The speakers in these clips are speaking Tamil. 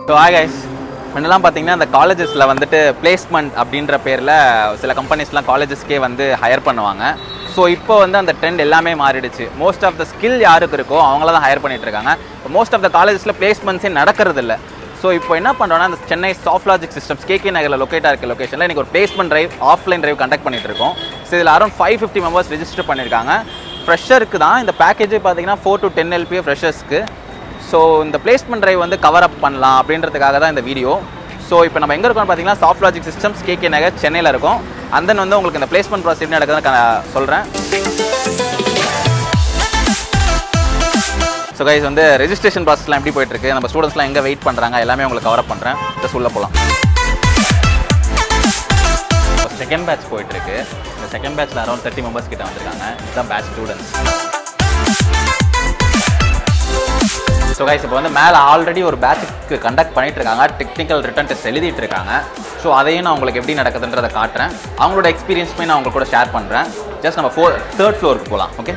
ஸோ ஆ கைஸ் முன்னெல்லாம் பார்த்தீங்கன்னா அந்த காலேஜஸில் வந்துட்டு பிளேஸ்மெண்ட் அப்படின்ற பேரில் சில கம்பெனிஸ்லாம் காலேஜஸ்க்கே வந்து ஹையர் பண்ணுவாங்க ஸோ இப்போ வந்து அந்த ட்ரெண்ட் எல்லாமே மாறிடுச்சு மோஸ்ட் ஆஃப் த ஸ்கில் யாருக்கு இருக்கோ அவங்கள தான் ஹையர் பண்ணிட்டு இருக்காங்க மோஸ்ட் ஆஃப் த காலேஜஸில் பிளேஸ்மெண்ட்ஸே நடக்கிறது இல்லை ஸோ இப்போ என்ன பண்ணுறோன்னா அந்த சென்னை சாஃப்ட்லாஜிக் சிஸ்டம்ஸ் கேகே நகரில் லொக்கேட்டாக இருக்க லொக்கேஷனில் இன்றைக்கி ஒரு placement drive offline drive conduct பண்ணிட்டு இருக்கோம் ஸோ இதில் around five fifty members register பண்ணியிருக்காங்க ஃப்ரெஷருக்கு தான் இந்த பேக்கேஜே பார்த்தீங்கன்னா ஃபோர் டு டென் எல்பிஏ ஃப்ரெஷர்ஸ்க்கு ஸோ இந்த பிளேஸ்மெண்ட் ட்ரைவ் வந்து கவர் அப் பண்ணலாம் அப்படின்றதுக்காக தான் இந்த வீடியோ ஸோ இப்போ நம்ம எங்கே இருக்கோம்னு பார்த்தீங்கன்னா soft logic systems K K Nagar சென்னையில் இருக்கும் and then வந்து உங்களுக்கு இந்த பிளேஸ்மெண்ட் ப்ராசஸ் எப்படி நடக்குதுன்னு நான் சொல்கிறேன் ஸோ கைஸ் வந்து ரெஜிஸ்ட்ரேஷன் ப்ராசஸ்லாம் எப்படி போயிட்டு இருக்கு நம்ம ஸ்டூடெண்ட்ஸ்லாம் எங்கே வெயிட் பண்ணுறாங்க எல்லாமே உங்களுக்கு கவர் அப் பண்ணுறேன் ஜஸ்ட் உள்ள போகலாம் செகண்ட் பேட்ச் போயிட்டு இருக்கு இந்த செகண்ட் பேட்ச்ல அரௌண்ட் தேர்ட்டி மெம்பர்ஸ் கிட்ட வந்திருக்காங்க இதுதான் பேட்ச் ஸ்டூடெண்ட்ஸ் ஸோ கைஸ் இப்போ வந்து மேலே ஆல்ரெடி ஒரு பேட்சுக்கு கண்டக்ட் பண்ணிட்டு இருக்காங்க டெக்னிக்கல் ரிட்டன் டெஸ்ட் எழுதிட்டு இருக்காங்க ஸோ அதையும் நான் உங்களுக்கு எப்படி நடக்குதுன்றதை காட்டுறேன் அவங்களோட எக்ஸ்பீரியன்ஸுமே நான் உங்களுக்கு கூட ஷேர் பண்ணுறேன் ஜஸ்ட் நம்ம ஃபோர் தேர்ட் ஃப்ளோருக்கு போகலாம் ஓகே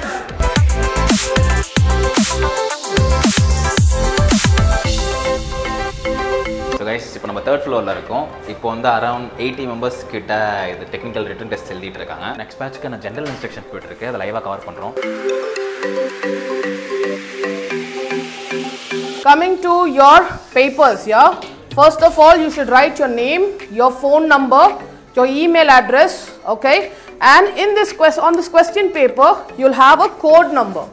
ஸோ கைஸ் இப்போ நம்ம தேர்ட் ஃப்ளோரில் இருக்கோம் இப்போ வந்து அரௌண்ட் எயிட்டி மெம்பர்ஸ் கிட்ட இது டெக்னிக்கல் ரிட்டன் டெஸ்ட் எழுதிட்டு இருக்காங்க நெக்ஸ்ட் பேட்ச்க்கு நான் ஜென்ரல் இன்ஸ்ட்ரக்ஷன் போயிட்டு இருக்கு அதை லைவாக கவர் பண்ணுறோம் Coming to your papers, yeah. First of all, you should write your name, your phone number, your email address, okay. And in this quest on this question paper, you'll have a code number.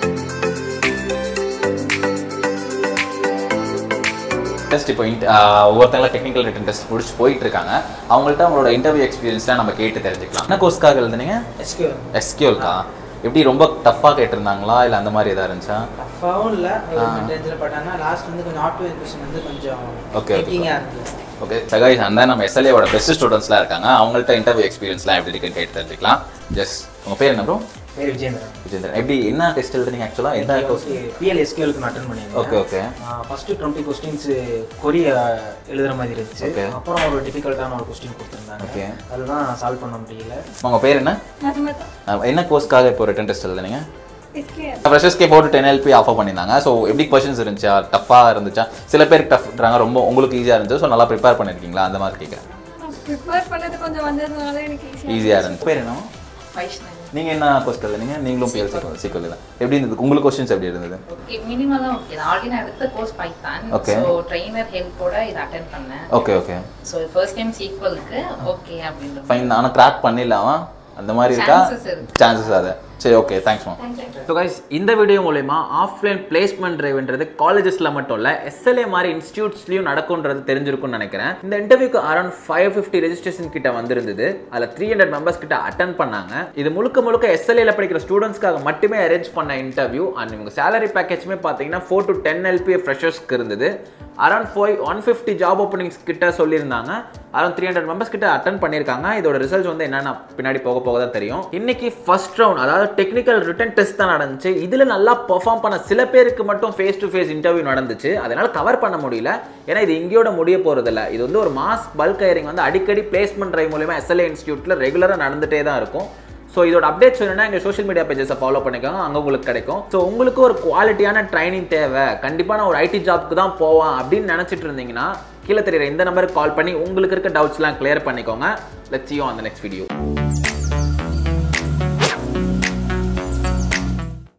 Test இப்போ இன்ட் ஒவ்வொருத்தங்கள டெக்னிக்கல் ரிட்டன் டெஸ்ட் முடிச்சு போயிட்டு இருக்காங்க அவங்கள்ட்ட அவங்களோட இன்டர்வியூ எக்ஸ்பீரியன்ஸ்லாம் நம்ம கேட்டு தெரிஞ்சுக்கலாம் என்ன கோர்ஸ்க்காக எழுதுனீங்க எஸ்கியூ எஸ்கியூல்க்கா எப்படி ரொம்ப டஃப்பாக கேட்டிருந்தாங்களா இல்லை அந்த மாதிரி எதாவது இருந்துச்சா டஃபாகவும் இல்லை ரேஞ்சில் பட் ஆனால் லாஸ்ட் வந்து கொஞ்சம் ஆட்டோ கொஸ்டின் வந்து கொஞ்சம் Okay, okay. டேக்கிங்காக இருந்தது ஓகே சகாய் அந்த நம்ம எஸ்எல்ஏவோட பெஸ்ட் ஸ்டூடெண்ட்ஸ்லாம் இருக்காங்க அவங்கள்ட்ட இன்டர்வியூ எக்ஸ்பீரியன்ஸ்லாம் எப்படி இருக்குன்னு கேட்டு தெரிஞ்சுக்கலாம் ஜஸ்ட் உங்கள் பேர் என்ன ப்ரோ பேர் விஜேந்திரன் விஜேந்திரன் எப்படி என்ன டெஸ்ட் எழுதுனீங்க ஆக்சுவலாக என்ன கோர்ஸ் பிஎல் எஸ்கியூலுக்கு நான் அட்டன் பண்ணியிருந்தேன் okay okay first twenty questions கொரிய எழுதுற மாதிரி இருந்துச்சு Okay. அப்புறம் ஒரு டிஃபிகல்ட்டான ஒரு கொஸ்டின் கொடுத்துருந்தாங்க Okay. அதுதான் சால்வ் பண்ண முடியல உங்கள் பேர் என்ன Mathematics. அஹ் என்ன கோர்ஸ்க்காக இப்போ ரிட்டன் டெஸ்ட் எழுதுனீங்க SQL. ஃப்ரெஷர்ஸ்க்கே போட்டு டென் எல்பி ஆஃபர் பண்ணியிருந்தாங்க ஸோ எப்படி கொஷின்ஸ் இருந்துச்சா டஃப்பாக இருந்துச்சா சில பேருக்கு டஃப்ன்றாங்க ரொம்ப உங்களுக்கு ஈஸியாக இருந்துச்சு ஸோ நல்லா ப்ரிப்பேர் பண்ணியிருக்கீங்களா அந்த மாதிரி கேட்குறேன் ப்ரிப்பேர் பண்ணது கொஞ்சம் வந்ததுனால எனக்கு ஈஸியாக ஈஸியாக இருந்துச்சு பேர் என்ன வைஷ்ணவி நீங்கள் என்ன கோர்ஸ் எழுதுனீங்க நீங்களும் பிஎல் சீக்கிரம் சீக்கிரம் தான் எப்படி இருந்தது உங்களுக்கு கொஸ்டின்ஸ் எப்படி இருந்தது ஓகே மினிமலாக ஓகே ஆல்ரெடி நான் எடுத்த course Python Okay. So trainer ஹெல்ப்போட இதை அட்டென்ட் பண்ணேன் okay okay so first time சீக்வலுக்கு ஓகே அப்படின்ற ஃபைன் ஆனால் கிராக் பண்ணிடலாமா அந்த மாதிரி இருக்கா Chances இருக்கு. சான்சஸ் அது சரி okay thanks ma'am thank you so guys இந்த வீடியோ மூலயமா ஆஃப்லைன் பிளேஸ்மெண்ட் ட்ரைவ்ன்றது காலேஜஸில் மட்டும் இல்லை எஸ்எல்ஏ மாதிரி இன்ஸ்டியூட்ஸ்லையும் நடக்கும்ன்றது தெரிஞ்சிருக்கும்னு நினைக்கிறேன் இந்த இன்டர்வியூக்கு அரௌண்ட் ஃபைவ் ஃபிஃப்டி ரெஜிஸ்ட்ரேஷன் கிட்ட வந்திருந்தது அதில் த்ரீ ஹண்ட்ரட் மெம்பர்ஸ் கிட்ட அட்டன் பண்ணாங்க இது முழுக்க முழுக்க எஸ்எல்ஏல படிக்கிற ஸ்டூடெண்ட்ஸ்க்காக மட்டுமே அரேஞ்ச் பண்ண இன்டர்வியூ அண்ட் இவங்க சேலரி பேக்கேஜுமே பார்த்தீங்கன்னா ஃபோர் டு டென் எல்பிஏ ஃப்ரெஷர்ஸ்க்கு இருந்தது around five one fifty job openings கிட்ட சொல்லியிருந்தாங்க அரௌண்ட் த்ரீ ஹண்ட்ரட் மெம்பர்ஸ் கிட்ட அட்டன் பண்ணியிருக்காங்க இதோட ரிசல்ட்ஸ் வந்து என்னென்ன பின்னாடி போக போக தான் தெரியும் இன்னைக்கு ஃபர்ஸ்ட் ரவுண்ட் அதாவது டெக்னிக்கல் ரிட்டன் டெஸ்ட் தான் நடந்துச்சு இதில் நல்லா பெர்ஃபார்ம் பண்ண சில பேருக்கு மட்டும் ஃபேஸ் டு ஃபேஸ் இன்டர்வியூ நடந்துச்சு அதனால கவர் பண்ண முடியல ஏன்னா இது இங்கேயோட முடிய போகிறதில்ல இது வந்து ஒரு மாஸ் பல்க் ஹையரிங் வந்து அடிக்கடி பிளேஸ்மெண்ட் ட்ரைவ் மூலயமா எஸ்எல்ஏ இன்ஸ்டியூட்டில் ரெகுலராக நடந்துகிட்டே தான் இருக்கும் ஸோ இதோட அப்டேட்ஸ் வேணும்னா எங்கள் சோஷியல் மீடியா பேஜஸை ஃபாலோ பண்ணிக்கோங்க அங்கே உங்களுக்கு கிடைக்கும் ஸோ உங்களுக்கு ஒரு குவாலிட்டியான ட்ரைனிங் தேவை கண்டிப்பாக நான் ஒரு ஐடி ஜாப்க்கு தான் போவேன் அப்படின்னு நினச்சிட்டு இருந்தீங்கன்னா கீழே தெரியுற இந்த நம்பருக்கு கால் பண்ணி உங்களுக்கு இருக்க டவுட்ஸ்லாம் கிளியர் பண்ணிக்கோங்க let's you on the next video